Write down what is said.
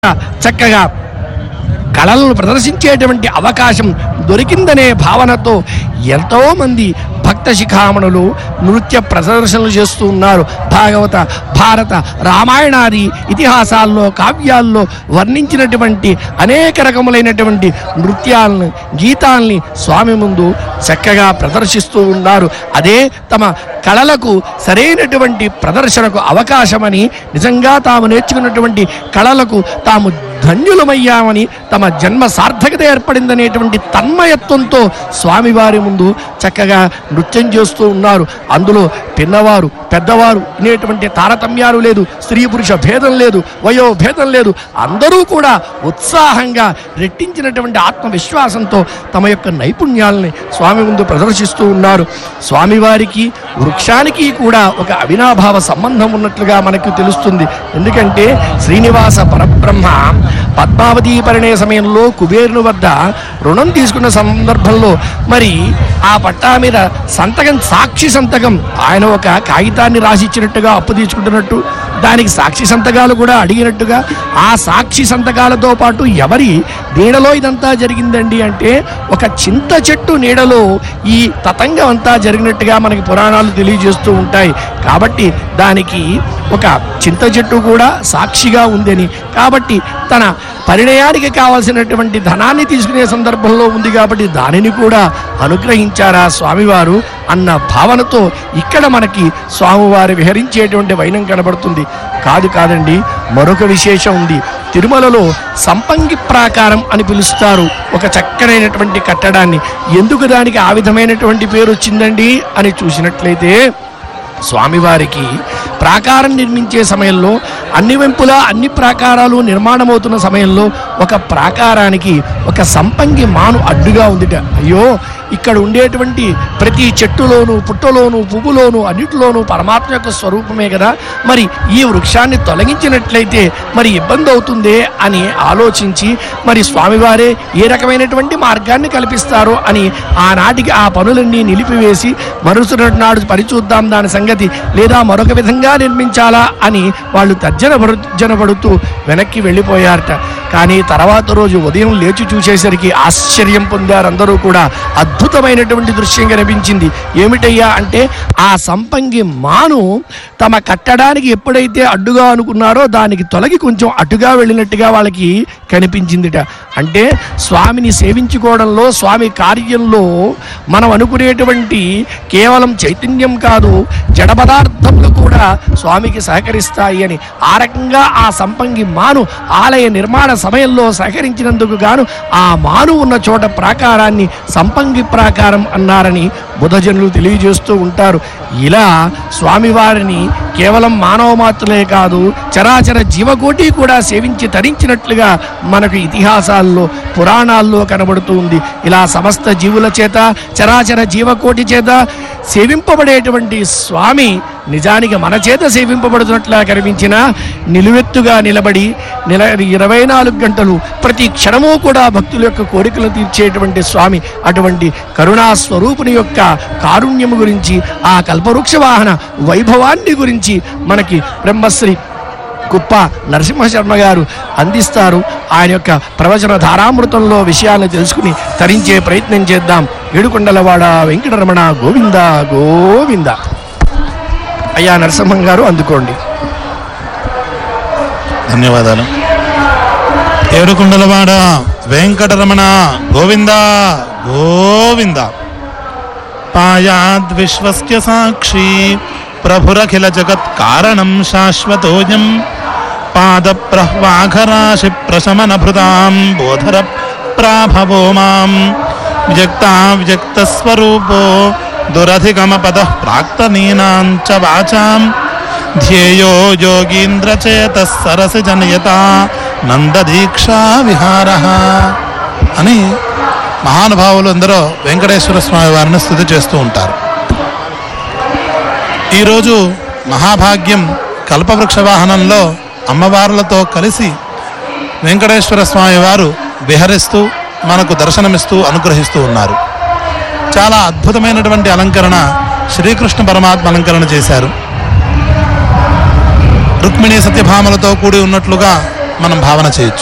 చక్కగా కళలను ప్రదర్శించేటువంటి అవకాశం దొరికిందనే భావనతో ఎంతో మంది భక్త శిఖామణులు నృత్య ప్రదర్శనలు చేస్తూ ఉన్నారు భాగవత భారత రామాయణాది ఇతిహాసాల్లో కావ్యాల్లో వర్ణించినటువంటి అనేక రకములైనటువంటి నృత్యాలను గీతాల్ని స్వామి ముందు చక్కగా ప్రదర్శిస్తూ ఉన్నారు అదే తమ కళలకు సరైనటువంటి ప్రదర్శనకు అవకాశమని నిజంగా తాము నేర్చుకున్నటువంటి కళలకు తాము ధన్యులమయ్యామని తమ జన్మ సార్థకత ఏర్పడిందనేటువంటి తన్మయత్వంతో స్వామివారి ముందు చక్కగా నృత్యం చేస్తూ ఉన్నారు అందులో పిన్నవారు పెద్దవారు అనేటువంటి తారతమ్యాలు లేదు స్త్రీ పురుష భేదం లేదు వయో భేదం లేదు అందరూ కూడా ఉత్సాహంగా రెట్టించినటువంటి ఆత్మవిశ్వాసంతో తమ యొక్క నైపుణ్యాలని స్వామి ముందు ప్రదర్శిస్తూ ఉన్నారు స్వామివారికి వృక్షానికి కూడా ఒక అవినాభావ సంబంధం ఉన్నట్లుగా మనకు తెలుస్తుంది ఎందుకంటే శ్రీనివాస పరబ్రహ్మ పద్మావతి పరిణయ సమయంలో కుబేరుని వద్ద రుణం తీసుకున్న సందర్భంలో మరి ఆ పట్టా మీద సంతకం సాక్షి సంతకం ఆయన ఒక కాగితాన్ని రాసిచ్చినట్టుగా అప్పు తీసుకుంటున్నట్టు దానికి సాక్షి సంతకాలు కూడా అడిగినట్టుగా ఆ సాక్షి సంతకాలతో పాటు ఎవరి నీడలో ఇదంతా జరిగిందండి అంటే ఒక చింత చెట్టు నీడలో ఈ తతంగం అంతా జరిగినట్టుగా మనకి పురాణాలు తెలియజేస్తూ ఉంటాయి కాబట్టి దానికి ఒక చింత చెట్టు కూడా సాక్షిగా ఉందని కాబట్టి తన పరిణయానికి కావాల్సినటువంటి ధనాన్ని తీసుకునే సందర్భంలో ఉంది కాబట్టి దానిని కూడా అనుగ్రహించారా స్వామివారు అన్న భావనతో ఇక్కడ మనకి స్వామివారు విహరించేటువంటి వైనం కనబడుతుంది కాదు కాదండి మరొక విశేషం ఉంది తిరుమలలో సంపంగి ప్రాకారం అని పిలుస్తారు ఒక చక్కనైనటువంటి కట్టడాన్ని ఎందుకు దానికి ఆ విధమైనటువంటి పేరు వచ్చిందండి అని చూసినట్లయితే స్వామివారికి ప్రాకారం నిర్మించే సమయంలో అన్ని వెంపులా అన్ని ప్రాకారాలు నిర్మాణమవుతున్న సమయంలో ఒక ప్రాకారానికి ఒక సంపంగి మాను అడ్డుగా ఉందిట అయ్యో ఇక్కడ ఉండేటువంటి ప్రతి చెట్టులోను పుట్టలోను పువ్వులోను అన్నిటిలోనూ పరమాత్మ యొక్క స్వరూపమే కదా మరి ఈ వృక్షాన్ని తొలగించినట్లయితే మరి ఇబ్బంది అవుతుందే అని ఆలోచించి మరి స్వామివారే ఏ రకమైనటువంటి మార్గాన్ని కల్పిస్తారో అని ఆనాటికి ఆ పనులన్నీ నిలిపివేసి మరుసటి నాడు పరిచూద్దాం దాని సంగతి లేదా మరొక విధంగా నిర్మించాలా అని వాళ్ళు తర్జన భర్జనపడుతూ వెనక్కి వెళ్ళిపోయారట కానీ తర్వాత రోజు ఉదయం లేచి చూసేసరికి ఆశ్చర్యం పొందారు అందరూ కూడా అద్భుతమైనటువంటి దృశ్యం కనిపించింది ఏమిటయ్యా అంటే ఆ సంపంగి మాను తమ కట్టడానికి ఎప్పుడైతే అడ్డుగా అనుకున్నారో దానికి తొలగి కొంచెం అటుగా వెళ్ళినట్టుగా వాళ్ళకి కనిపించిందిట అంటే స్వామిని సేవించుకోవడంలో స్వామి కార్యంలో మనం అనుకునేటువంటి కేవలం చైతన్యం కాదు జడ పదార్థములు కూడా స్వామికి సహకరిస్తాయి అని ఆ రకంగా ఆ సంపంగి మాను ఆలయ నిర్మాణ సమయంలో సహకరించినందుకు గాను ఆ మాను ఉన్న చోట ప్రాకారాన్ని సంపంగి ప్రాకారం అన్నారని బుధజనులు తెలియజేస్తూ ఉంటారు ఇలా స్వామివారిని కేవలం మానవ మాత్రులే కాదు చరాచర జీవకోటి కూడా సేవించి తరించినట్లుగా మనకు ఇతిహాసాల్లో పురాణాల్లో కనబడుతూ ఉంది ఇలా సమస్త జీవుల చేత చరాచర జీవకోటి చేత సేవింపబడేటువంటి స్వామి నిజానికి మన చేత సేవింపబడుతున్నట్లా కనిపించిన నిలువెత్తుగా నిలబడి నిల ఇరవై నాలుగు గంటలు ప్రతి క్షణము కూడా భక్తుల యొక్క కోరికలు తీర్చేటువంటి స్వామి అటువంటి కరుణా స్వరూపుని యొక్క కారుణ్యము గురించి ఆ కల్పవృక్ష వాహన వైభవాన్ని గురించి మనకి బ్రహ్మశ్రీ కుప్ప నరసింహ శర్మ గారు అందిస్తారు ఆయన యొక్క ప్రవచన ధారామృతంలో విషయాలను తెలుసుకుని తరించే ప్రయత్నం చేద్దాం ఏడుకొండలవాడ వెంకటరమణ గోవింద గోవింద అయ్యా నరసింహం గారు అందుకోండి ధన్యవాదాలు ఏడుకుండలవాడ వెంకటరమణ గోవింద గోవింద పాయాద్ విశ్వస్య సాక్షి ప్రభురఖిల జగత్ కారణం శాశ్వతోయం పాద ప్రహ్వాఘరాశి ప్రశమన భృతాం బోధర ప్రాభవో మాం వ్యక్తా వ్యక్త స్వరూపో దురధిగమ పద ప్రాక్తనీనాం చ వాచాం ధ్యేయో యోగీంద్రచేత సరసి జనయత నందదీక్షా విహార అని మహానుభావులు అందరూ వెంకటేశ్వర స్వామి వారిని స్థుతి చేస్తూ ఉంటారు ఈరోజు మహాభాగ్యం కల్పవృక్ష వాహనంలో అమ్మవార్లతో కలిసి వెంకటేశ్వర స్వామి వారు విహరిస్తూ మనకు దర్శనమిస్తూ అనుగ్రహిస్తూ ఉన్నారు చాలా అద్భుతమైనటువంటి అలంకరణ శ్రీకృష్ణ పరమాత్మ అలంకరణ చేశారు రుక్మిణి సత్యభామలతో కూడి ఉన్నట్లుగా మనం భావన చేయొచ్చు